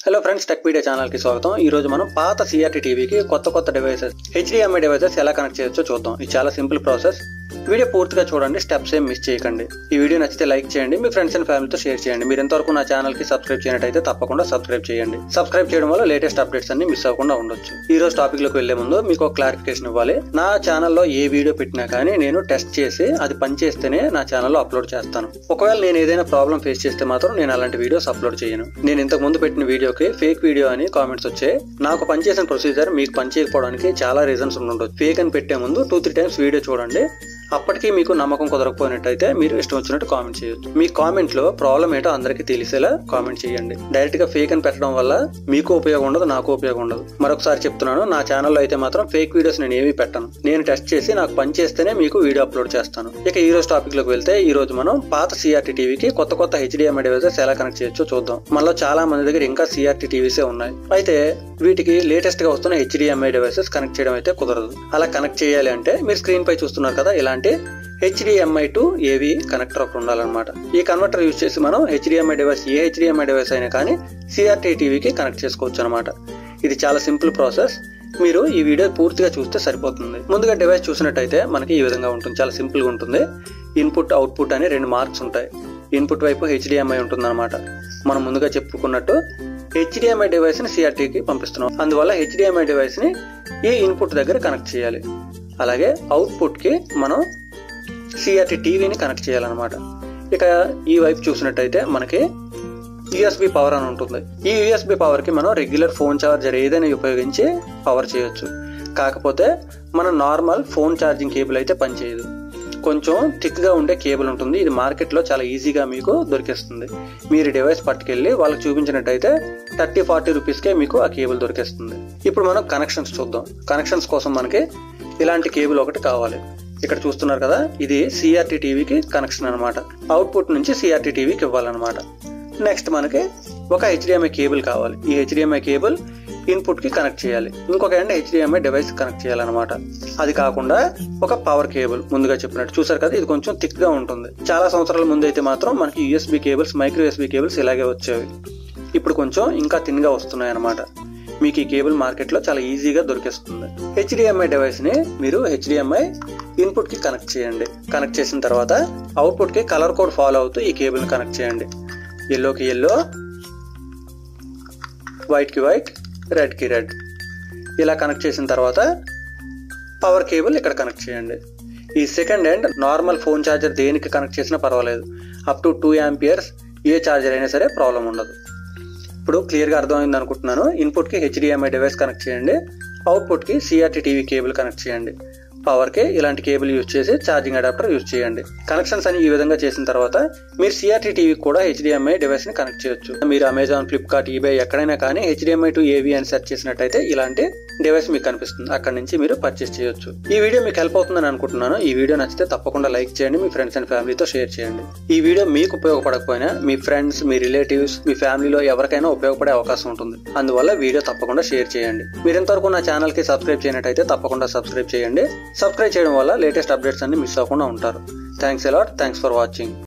hello friends tech media channel కి స్వాగతం ఈ రోజు మనం పాత సిఆర్టీ టీవీకి కొత్త కొత్త డివైసెస్ హెచ్డిఎంఐ డివైసెస్ ఎలా కనెక్ట్ చేయొచ్చో చూద్దాం ఇది చాలా సింపుల్ ప్రాసెస్ వీడియో పూర్తిగా చూడండి స్టెప్స్ ఏం మిస్ చేయకండి ఈ వీడియో నచ్చితే లైక్ చేయండి మీ ఫ్రెండ్స్ అండ్ ఫ్యామిలీతో షేర్ చేయండి మీరు ఎంతవరకు నా ఛానల్ కి సబ్స్క్రైబ్ చేయనట్టయితే తప్పకుండా సబ్స్క్రైబ్ చేయండి సబ్స్క్రైబ్ చేయడం వల్ల లేటెస్ట్ అప్డేట్స్ అన్ని మిస్ అవ్వకుండా ఉండొచ్చు ఈ రోజు టాపిక్ లోకి వెళ్లే ముందు మీకు ఒక క్లారిఫికేషన్ ఇవ్వాలి నా ఛానల్లో ఏ వీడియో పెట్టినా కానీ నేను టెస్ట్ చేసి అది పనిచేస్తేనే నా ఛానల్లో అప్లోడ్ చేస్తాను ఒకవేళ నేను ఏదైనా ప్రాబ్లం ఫేస్ చేస్తే మాత్రం నేను అలాంటి వీడియోస్ అప్లోడ్ చేయను నేను ఇంతకు ముందు పెట్టిన వీడియోకి ఫేక్ వీడియో అని కామెంట్స్ వచ్చాయి నాకు పనిచేసిన ప్రొసీజర్ మీకు పనిచేయకపోవడానికి చాలా రీజన్స్ ఉండొచ్చు ఫేక్ అని పెట్టే ముందు టూ త్రీ టైమ్స్ వీడియో చూడండి అప్పటికి మీకు నమ్మకం కుదరకపోయినట్టయితే మీరు ఇష్టం వచ్చినట్టు కామెంట్ చేయొచ్చు మీ కామెంట్ లో ప్రాబ్లం ఏంటో అందరికీ తెలిసేలా కామెంట్ చేయండి డైరెక్ట్ గా ఫేక్ అని పెట్టడం వల్ల మీకు ఉపయోగం ఉండదు నాకు ఉపయోగం ఉండదు మరొకసారి చెప్తున్నాను నా ఛానల్లో అయితే మాత్రం ఫేక్ వీడియోస్ నేను ఏమీ పెట్టను నేను టెస్ట్ చేసి నాకు పని చేస్తేనే మీకు వీడియో అప్లోడ్ చేస్తాను ఇక ఈ రోజు టాపిక్ లోకి వెళ్తే ఈ రోజు మనం పాత సిఆర్టీ టీవీకి కొత్త కొత్త హెచ్డిఎంఐ డివైసెస్ ఎలా కనెక్ట్ చేయొచ్చో చూద్దాం మనలో చాలా మంది దగ్గర ఇంకా సిఆర్టీ టీవీసే ఉన్నాయి అయితే వీటికి లేటెస్ట్ గా వస్తున్న హెచ్డిఎంఐ డివైసెస్ కనెక్ట్ చేయడం అయితే కుదరదు అలా కనెక్ట్ చేయాలి అంటే మీరు స్క్రీన్ పై చూస్తున్నారు కదా ఇలాంటి హెచ్డిఎంఐ టు ఏవి కనెక్టర్ ఒకటి ఉండాలన్నమాట ఈ కన్వర్టర్ యూజ్ చేసి మనం హెచ్డిఎంఐ డివైస్ ఏ హెచ్డిఎంఐ డివైస్ అయినా కానీ సిఆర్టీ టీవీకి కనెక్ట్ చేసుకోవచ్చు అనమాట ఇది చాలా సింపుల్ ప్రాసెస్ మీరు ఈ వీడియో పూర్తిగా చూస్తే సరిపోతుంది ముందుగా డివైస్ చూసినట్టయితే మనకి ఈ విధంగా ఉంటుంది చాలా సింపుల్ గా ఉంటుంది ఇన్పుట్ అవుట్పుట్ అని రెండు మార్క్స్ ఉంటాయి ఇన్పుట్ వైపు హెచ్డిఎంఐ ఉంటుందన్నమాట మనం ముందుగా చెప్పుకున్నట్టు హెచ్డిఎంఐ డివైస్ ని సిఆర్టీకి పంపిస్తున్నాం అందువల్ల హెచ్డిఎంఐ డివైస్ ని ఈ ఇన్పుట్ దగ్గర కనెక్ట్ చేయాలి అలాగే అవుట్పుట్ కి మనం సిఆర్టీ టీవీని కనెక్ట్ చేయాలన్నమాట ఇక ఈ వైపు చూసినట్టయితే మనకి యూఎస్బి పవర్ అని ఉంటుంది ఈ యూఎస్బి పవర్ కి మనం రెగ్యులర్ ఫోన్ చార్జర్ ఏదైనా ఉపయోగించి పవర్ చేయొచ్చు కాకపోతే మన నార్మల్ ఫోన్ ఛార్జింగ్ కేబుల్ అయితే పనిచేయదు కొంచెం థిక్ గా ఉండే కేబుల్ ఉంటుంది ఇది మార్కెట్ లో చాలా ఈజీగా మీకు దొరికేస్తుంది మీరు డివైస్ పట్టుకెళ్ళి వాళ్ళకి చూపించినట్టయితే థర్టీ ఫార్టీ రూపీస్ కే మీకు ఆ కేబుల్ దొరికేస్తుంది ఇప్పుడు మనం కనెక్షన్స్ చూద్దాం కనెక్షన్స్ కోసం మనకి ఇలాంటి కేబుల్ ఒకటి కావాలి ఇక్కడ చూస్తున్నారు కదా ఇది సిఆర్టీ టీవీకి కనెక్షన్ అనమాట అవుట్పుట్ నుంచి సిఆర్టీ టీవీకి ఇవ్వాలన్నమాట నెక్స్ట్ మనకి ఒక హెచ్డిఎంఐ కేబుల్ కావాలి ఈ హెచ్డిఎంఐ కేబుల్ ఇన్పుట్ కి కనెక్ట్ చేయాలి ఇంకొక ఎండ్ హెచ్డిఎంఐ డివైస్ కనెక్ట్ చేయాలన్నమాట అది కాకుండా ఒక పవర్ కేబుల్ ముందుగా చెప్పినట్టు చూసారు కదా ఇది కొంచెం థిక్ గా ఉంటుంది చాలా సంవత్సరాల ముందు అయితే మాత్రం మనకి USB cables micro USB cables ఇలాగే వచ్చేవి ఇప్పుడు కొంచెం ఇంకా థిన్ గా వస్తున్నాయి అనమాట మీకు ఈ కేబుల్ మార్కెట్ లో చాలా ఈజీగా దొరికేస్తుంది హెచ్డిఎంఐ డివైస్ ని మీరు హెచ్డిఎంఐ ఇన్పుట్ కి కనెక్ట్ చేయండి కనెక్ట్ చేసిన తర్వాత అవుట్పుట్ కి కలర్ కోడ్ ఫాలో అవుతూ ఈ కేబుల్ ని కనెక్ట్ చేయండి ఎల్లోకి ఎల్లో వైట్ కి వైట్ రెడ్ కి రెడ్ ఇలా కనెక్ట్ చేసిన తర్వాత పవర్ కేబుల్ ఇక్కడ కనెక్ట్ చేయండి ఈ second hand normal phone charger దేనికి కనెక్ట్ చేసినా పర్వాలేదు అప్ టు టూ యాంపియర్స్ ఏ ఛార్జర్ అయినా సరే ప్రాబ్లం ఉండదు ఇప్పుడు క్లియర్గా అర్థమైంది అనుకుంటున్నాను ఇన్పుట్కి హెచ్డిఎంఐ డివైస్ కనెక్ట్ చేయండి అవుట్పుట్కి సిఆర్టీ టీవీ కేబుల్ కనెక్ట్ చేయండి పవర్కి ఇలాంటి కేబుల్ యూజ్ చేసి ఛార్జింగ్ అడాప్టర్ యూజ్ చేయండి కనెక్షన్స్ అని ఈ విధంగా చేసిన తర్వాత మీరు సిఆర్టీ టీవీ కూడా హెచ్డిఎంఐ డివైస్ ని కనెక్ట్ చేయొచ్చు మీరు అమెజాన్ ఫ్లిప్కార్ట్ ఈబే ఎక్కడైనా కానీ హెచ్డిఎంఐ టు ఏవి అని సెర్చ్ చేసినట్టయితే ఇలాంటి డివైస్ మీకు కనిపిస్తుంది అక్కడ నుంచి మీరు పర్చేస్ చేయొచ్చు ఈ వీడియో మీకు హెల్ప్ అవుతుందని అనుకుంటున్నాను ఈ వీడియో నచ్చితే తప్పకుండా లైక్ చేయండి మీ ఫ్రెండ్స్ అండ్ ఫ్యామిలీతో షేర్ చేయండి ఈ వీడియో మీకు ఉపయోగపడకపోయినా మీ ఫ్రెండ్స్ మీ రిలేటివ్స్ మీ ఫ్యామిలీలో ఎవరికైనా ఉపయోగపడే అవకాశం ఉంటుంది అందువల్ల వీడియో తప్పకుండా షేర్ చేయండి మీరు ఇంతవరకు నా ఛానల్ కి సబ్స్క్రైబ్ చేయనట్టయితే తప్పకుండా సబ్స్క్రైబ్ చేయండి సబ్స్క్రైబ్ చేయడం వల్ల లేటెస్ట్ అప్డేట్స్ అన్ని మిస్ అవ్వకుండా ఉంటారు thanks a lot thanks for watching